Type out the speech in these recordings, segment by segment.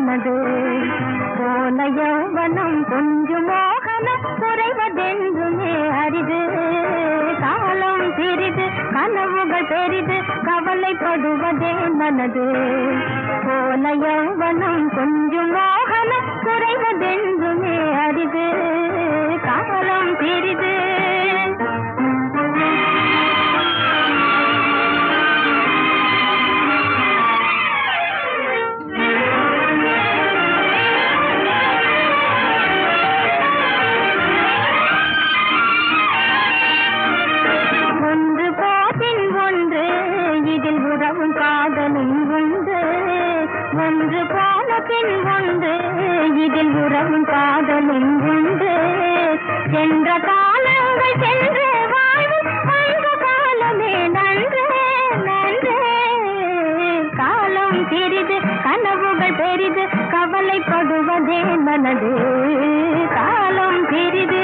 மனது போன யௌவனம் கொஞ்சம் மோகனம் குறைவதென்றுமே அரிது காலம் சிறிது கனவுகள் பெரிது கவலைப்படுவதே மனது போன யௌவனம் கொஞ்சம் மோகனம் குறைவதென்றுமே அரிது காலம் சிறிது ஒன்று போதின் ஒன்று இதில் உறவும் காதலும் உண்டு ஒன்று போன பின் ஒன்று இதில் உறவும் காதலும் உண்டு சென்ற காலங்கள் சென்று வாழ்வும் வாழ்ந்த காலமே நன்று நன்று காலம் சிறிது கனவுகள் பெரிது கவலைப்படுவதே மனது காலம் சிறிது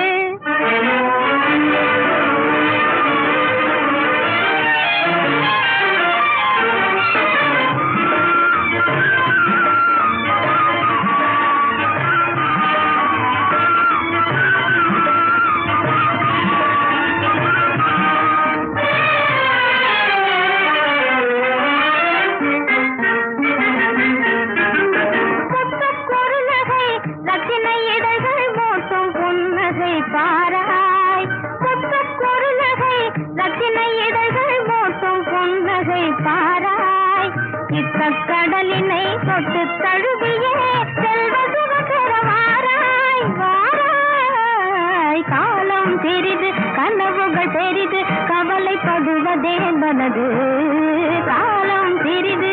முத்துக் குறுநகை, ரத்தின இதழ்கள் மோட்டும் புன்னகை பாராய். முத்துக் குறுநகை, ரத்தின இதழ்கள் மோட்டும் புன்னகை பாராய். இத்தக் கடலினை தொட்டு தழுவியே செல்வ சுககர வாராய், வாராய். காலம் சிறிது கனவுகள் பெரிது கவலைப்படுவதே மனது காலம் சிறிது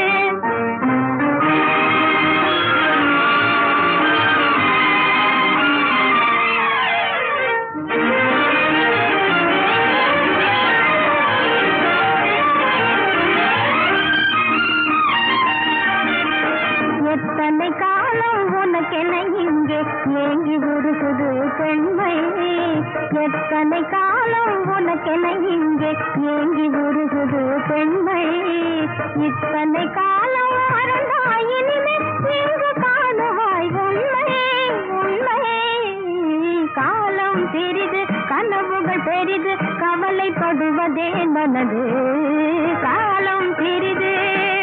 எத்தனை காலம் உனக்கென இங்கே ஏங்கி உருகுது பெண்மை எத்தனை காலம் உனக்கென இங்கே ஏங்கி உருகுது பெண்மை இத்தனை காலம் மறந்தாய் இனிமே இங்கு காணுவாய் உண்மை உண்மை காலம் சிறிது கனவுகள் பெரிது கவலைப்படுவதே மனது காலம் சிறிது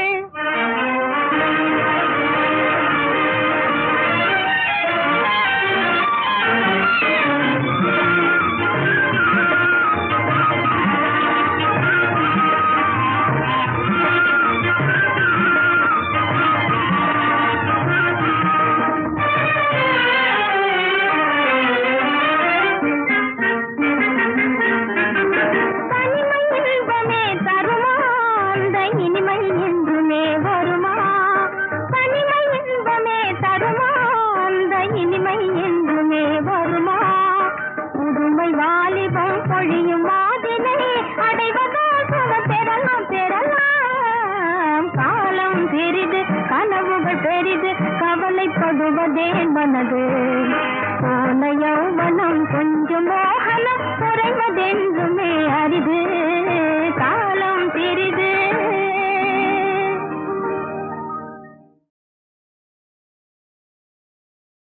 தனிமை இன்பமே தருமா அந்த இனிமை என்றுமே வருமா தனிமை இன்பமே தருமா அந்த இனிமை என்றுமே வருமா புதுமை வாலிபம் பொழியும் மாதினை அடைவதோ சுக பெறலாம் பெறலாம் காலம் சிறிது கனவுகள் பெரிது கவலைப்படுவதே மனது போன யௌவனம் கொஞ்சம் மோகனம் குறைவதென்றுமே அரிது